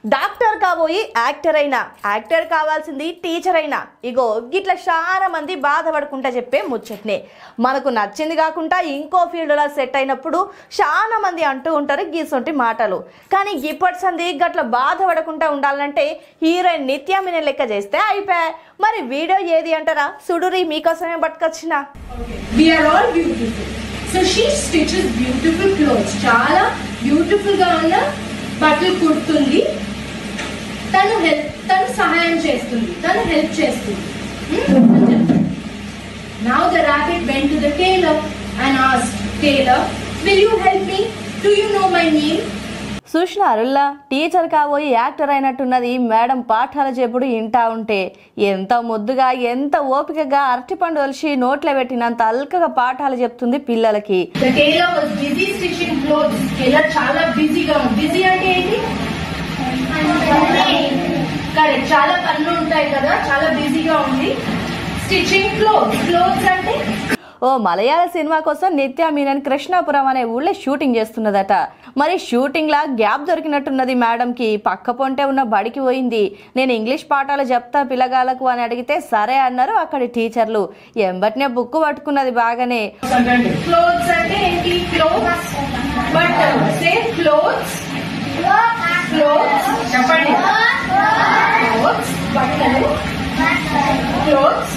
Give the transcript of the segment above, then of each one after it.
doctor కాబోయి actor అయినా actor కావాల్సింది టీచర్ అయినా ఇగో గిట్ల చాలా మంది బాధపడుకుంటా చెప్పే ముచ్చట్నే మనకు నచ్చింది కాకుండా ఇంకో ఫీల్డ్లో సెట్ అయినప్పుడు చాలా మంది అంటూ ఉంటారు గీసొంటి మాటలు కానీ ఇప్పటి సంది గట్ల బాధపడకుండా ఉండాలంటే హీరోయిన్ నిత్యామిని లెక్క చేస్తే అయిపోయా మరి వీడియో ఏది అంటారా సుడురి మీకోసమే పట్టుకొచ్చిన we are all beautiful so she stitches beautiful clothes చాలా బ్యూటిఫుల్ గా ఉన్న బట్టలు కుడుతుంది తను హెల్ప్ తను సహాయం చేస్తుంది తను హెల్ప్ చేస్తుంది now the rabbit went to the tailor and asked tailor will you help me do you know my name చూసినారుల్లా టీచర్ కాబోయి యాక్టర్ అయినట్టున్నది మేడం పాఠాలు చెప్పుడు ఇంటా ఉంటే ఎంత ముద్దుగా ఎంత ఓపికగా అరటిపండు ఒలిసి నోట్లో పెట్టినంత అల్కగా పాఠాలు చెప్తుంది పిల్లలకి the tailor was busy stitching clothes tailor చాలా బిజీగా ఉంది బిజీ అంటే ఏంటి కరెక్ట్ చాలా పనులు ఉంటాయి కదా చాలా బిజీగా ఉంది స్టిచింగ్ క్లోత్స్ క్లోత్స్ అంటే ఓ మలయాళ సినిమా కోసం నిత్య మీనన్ కృష్ణాపురం అనే ఊళ్ళో షూటింగ్ చేస్తున్నదట మరి షూటింగ్ లా గ్యాప్ దొరికినట్టున్నది మేడంకి పక్క పొంటే ఉన్న బడికి పోయింది నేను ఇంగ్లీష్ పాఠాలు చెప్తా పిల్లగాలకు అని అడిగితే సరే అన్నారు అక్కడి టీచర్లు ఎంబటినే బుక్ పట్టుకున్నది బాగానే క్లోత్స్ అంటే ఏంటి క్లోత్స్ బట్టలు సే క్లోత్స్ క్లోత్స్ చెప్పండి క్లోత్స్ బట్టలు clothes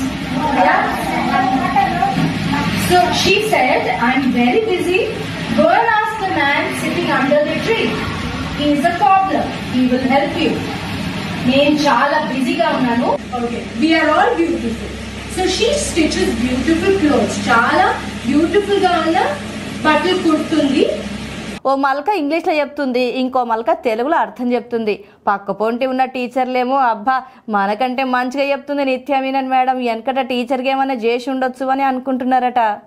so she said I'm very busy go and ask the man sitting under the tree is a problem he will help you నేను చాలా బిజీగా ఉన్నాను okay we are all beautiful so she stitches beautiful clothes చాలా beautiful గా ఉన్న బట్టలు కుడుతుంది ఓ మలక ఇంగ్లీష్లో చెప్తుంది ఇంకో మలక తెలుగులో అర్థం చెప్తుంది పక్క పొంటి ఉన్న టీచర్లేమో అబ్బా మనకంటే మంచిగా చెప్తుంది నిత్య మీనన్ మేడం వెనకట టీచర్కి ఏమైనా చేసి ఉండొచ్చు అని అనుకుంటున్నారట